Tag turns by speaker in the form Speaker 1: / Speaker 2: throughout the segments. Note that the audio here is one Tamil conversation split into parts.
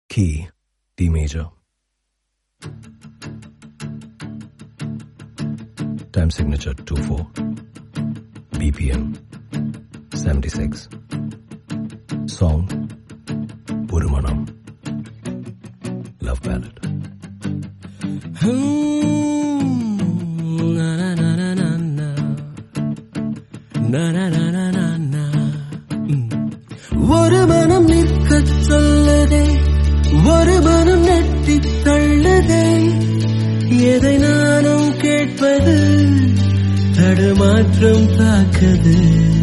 Speaker 1: Key D major. Time signature 24. BPM 76. Song Purumanam. Love ballad.
Speaker 2: ஒரு மனம் நிற்க சொல்லதே ஒரு மனம் நெட்டி தள்ளதே எதை நானும் கேட்பது தடுமாற்றம் தாக்குது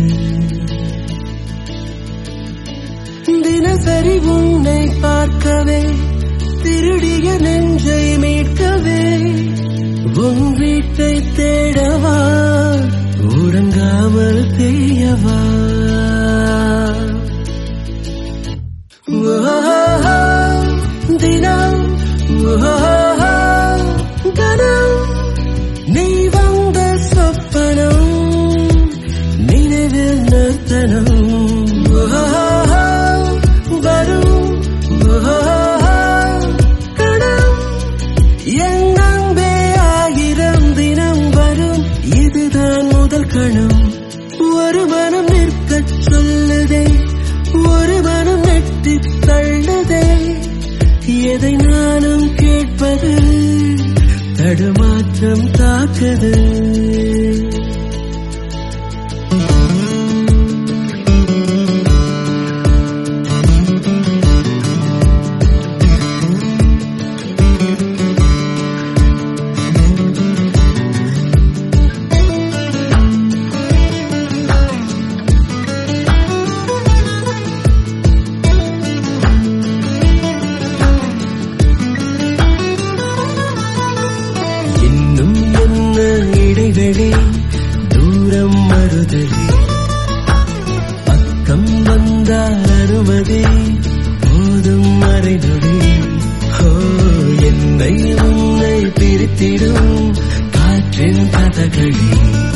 Speaker 2: தினசரி உன்னை பார்க்கவே திருடிய நெஞ்சை மீட்கவே உன் வீட்டை தேடவா உறங்காமல் தேயவா தினம் கனம் நீ வந்த சொப்பனம் நினைவில் நிறுத்தனம் வரும் கணம் என் அன்பே ஆயிரம் தினம் வரும் இதுதான் முதல் கணம் ஒரு மனம் நிற்கச் சொல்லுதே ஒரு மனம் நெட்டி தள்ளுதே எதை நானும் கேட்பது தடுமாற்றம் தாக்குது இன்னும் என்ன இடைவெளி தூரம் மறுதலி பக்கம் வந்தால் அனுமதி போதும் மறைநொடி ஓ என்னை உன்னை பிரித்திடும் காற்றின் கதகளி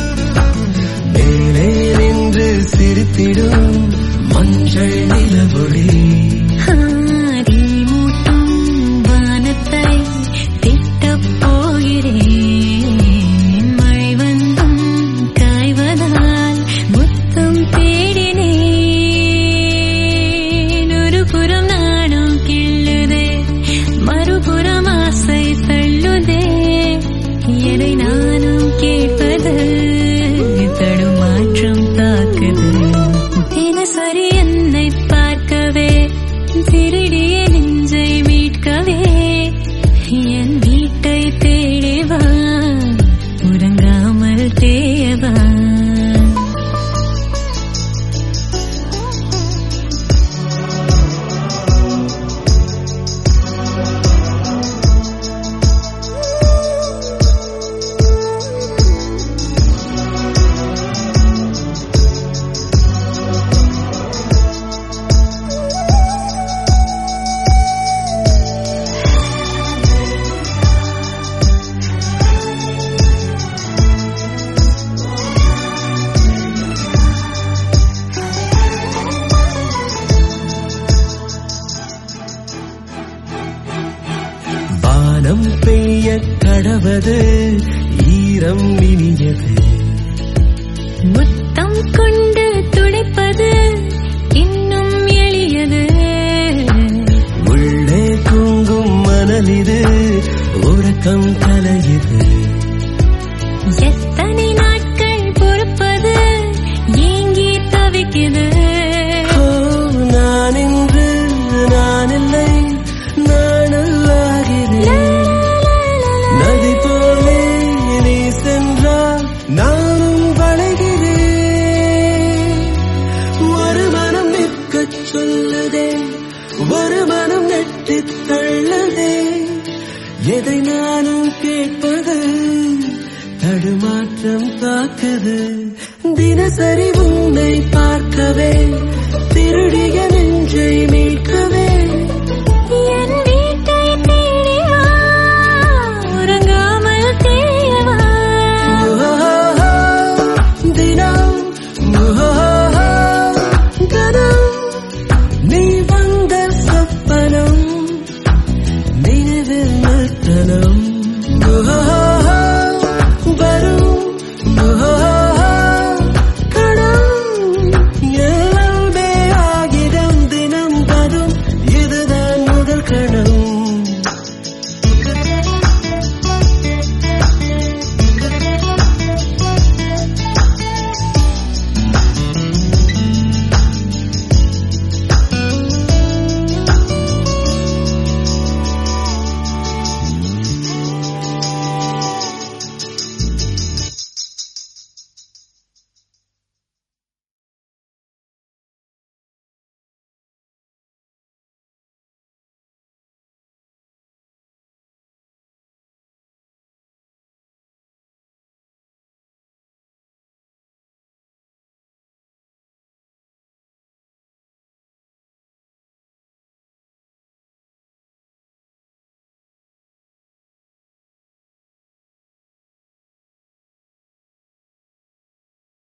Speaker 2: மேலே நின்று சிரித்திடும் மஞ்சள் நிலவொளி
Speaker 3: ஆதி மூட்டும் வானத்தை திட்டப் போகிறேன் மழை வந்தும் காய்வதால் முத்தம் தேடினேன் ஒரு புறம் நானும் கிள்ளுதே மறுபுறம் ஆசை தள்ளுதே எதை நானும் கேட்பது தடுமாற்றம் தாக்குது தினசரி என்னை பார்க்கவே திருடிய நெஞ்சை மீட்கவே என் வீட்டை தேடிவா உறங்காமல் தேயவா
Speaker 2: வானம் பெய்ய கடவது ஈரம் இனியது
Speaker 3: முத்தம் கொண்டு துடைப்பது இன்னும் எளியது
Speaker 2: உள்ளே தூங்கும் மணலிது உறக்கம் கலையுது
Speaker 3: எத்தனை நாட்கள் பொறுப்பது ஏங்கி தவிக்குது
Speaker 2: ஓ, நான் இன்று நான் இல்லை நானல்லாகிறேன் நதி போலே நீ சென்றால் நானும் வளைகிறேன் ஒரு மனம் நிற்கச் சொல்லுதே ஒரு மனம் நெட்டித் தள்ளுதே எதை நானும் கேட்பது தடுமாற்றம் தாக்குது தினசரி உன்னை பார்க்கவே திருடிய நெஞ்சை மீட்கவே
Speaker 3: என் வீட்டை தேடி வா உறங்காமல் தேயவா
Speaker 2: தினம் கனம் நீ வந்த சொப்பனம் கணம்